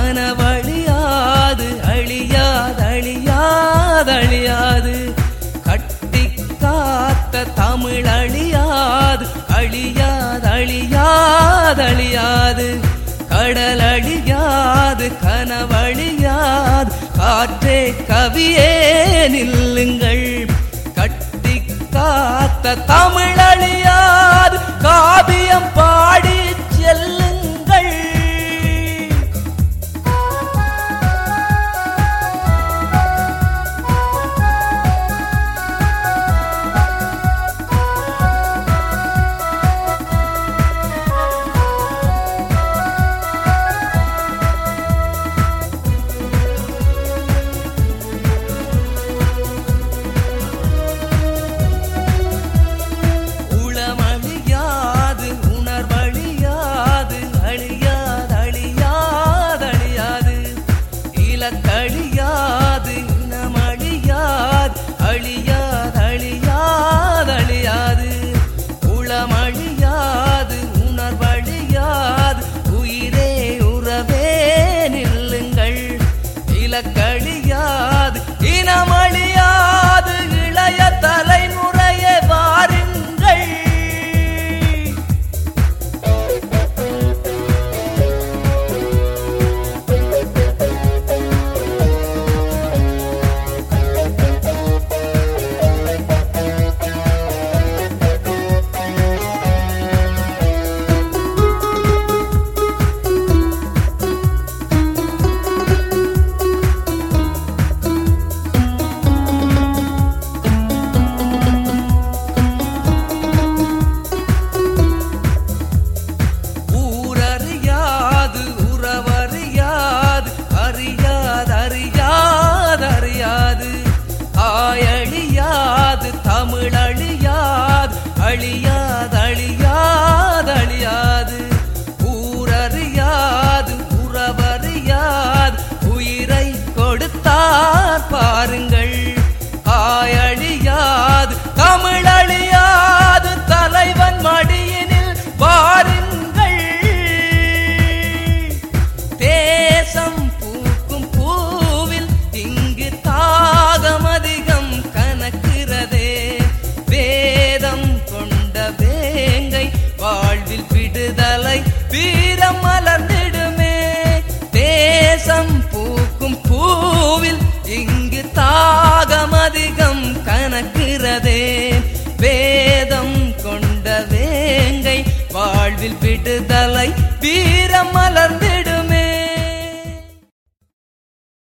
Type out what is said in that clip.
கனவழியாது அழியாது அழியாது அழியாது கட்டி காத்த தமிழ் அழியாது அழியாது அழியாது அழியாது கடல் அழியாது கனவழியாது காற்றே கவியே நில்லுங்கள் கட்டி காத்த தமிழ் அழியாது காவியம் பாடி செல்லுங்கள் உளமழியாது உணர்வழியாது அழியாது அழியாது அழியாது இலக்கழியாது இனமழியாது அழியாது அழியாது அழியாது உளமழியாது உணர்வழியாது உயிரே உறவே நில்லுங்கள் இலக்கழியாது இனமழியாது இளைய தலைமுறையே வாருங்கள் ஊரறியாது உறவறியாது அறியாது அறியாது அறியாது ஆயழியாது தமிழ் அழியாது அழியாது அழியாது அழியாது ஊரறியாது உறவறியாது உயிரை கொடுத்தார் பாருங்கள் ஆயழியாது தமிழ் அழியாது தலைவன் மடியினில் வாருங்கள் தேசம் பூக்கும் பூவில் இங்கு தாகம் அதிகம் கணக்கிறதே வேதம் கொண்ட வேங்கை வாழ்வில் விடுதலை வீரம் மலர்ந்திடுமே தேசம் பூக்கும் பூவில் இங்கு தாகம் அதிகம் கணக்கிறதே வேதம் கொண்ட வேங்கை வாழ்வில் விடுதலை வீரம் மலர்ந்து